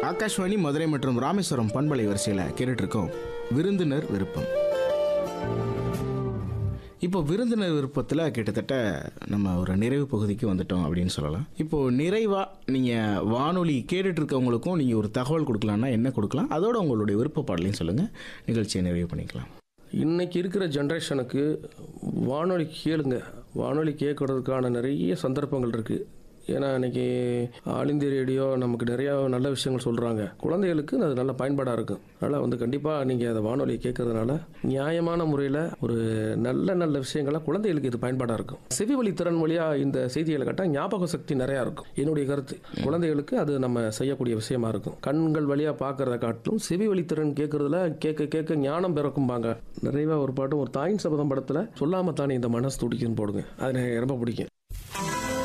ஆகாஷ்வாணி மதுரை மற்றும் ராமேஸ்வரம் பண்பலை வரிசையில் கேட்டுட்டு இருக்கோம் விருந்தினர் விருப்பம் இப்போ விருந்தினர் விருப்பத்தில் கிட்டத்தட்ட நம்ம ஒரு நிறைவு பகுதிக்கு வந்துட்டோம் அப்படின்னு சொல்லலாம் இப்போ நிறைவாக நீங்கள் வானொலி கேட்டுட்டு இருக்கவங்களுக்கும் நீங்கள் ஒரு தகவல் கொடுக்கலான்னா என்ன கொடுக்கலாம் அதோட உங்களுடைய விருப்ப பாடலையும் சொல்லுங்கள் நிகழ்ச்சியை நிறைவு பண்ணிக்கலாம் இன்னைக்கு இருக்கிற ஜென்ரேஷனுக்கு வானொலி கேளுங்க வானொலி கேட்கறதுக்கான நிறைய சந்தர்ப்பங்கள் இருக்குது ஏன்னா இன்னைக்கு ஆல் இந்திய ரேடியோ நமக்கு நிறையா நல்ல விஷயங்கள் சொல்கிறாங்க குழந்தைகளுக்கு அது நல்ல பயன்பாடாக இருக்கும் அதனால் வந்து கண்டிப்பாக நீங்கள் அதை வானொலியை கேட்கறதுனால நியாயமான முறையில் ஒரு நல்ல நல்ல விஷயங்களை குழந்தைகளுக்கு இது பயன்பாடாக இருக்கும் செவி வழி திறன் வழியாக இந்த செய்திகளை கேட்டால் ஞாபக சக்தி நிறையா இருக்கும் என்னுடைய கருத்து குழந்தைகளுக்கு அது நம்ம செய்யக்கூடிய விஷயமா இருக்கும் கண்கள் வழியாக பார்க்கறத காட்டிலும் செவி வழி திறன் கேட்கறதுல கேட்க கேட்க ஞானம் பிறக்கும்பாங்க நிறைவாக ஒரு பாட்டு ஒரு தாயின் சபதம் படத்தில் சொல்லாம தானே இந்த மனசு துடிக்குன்னு போடுங்க அது எனக்கு ரொம்ப பிடிக்கும்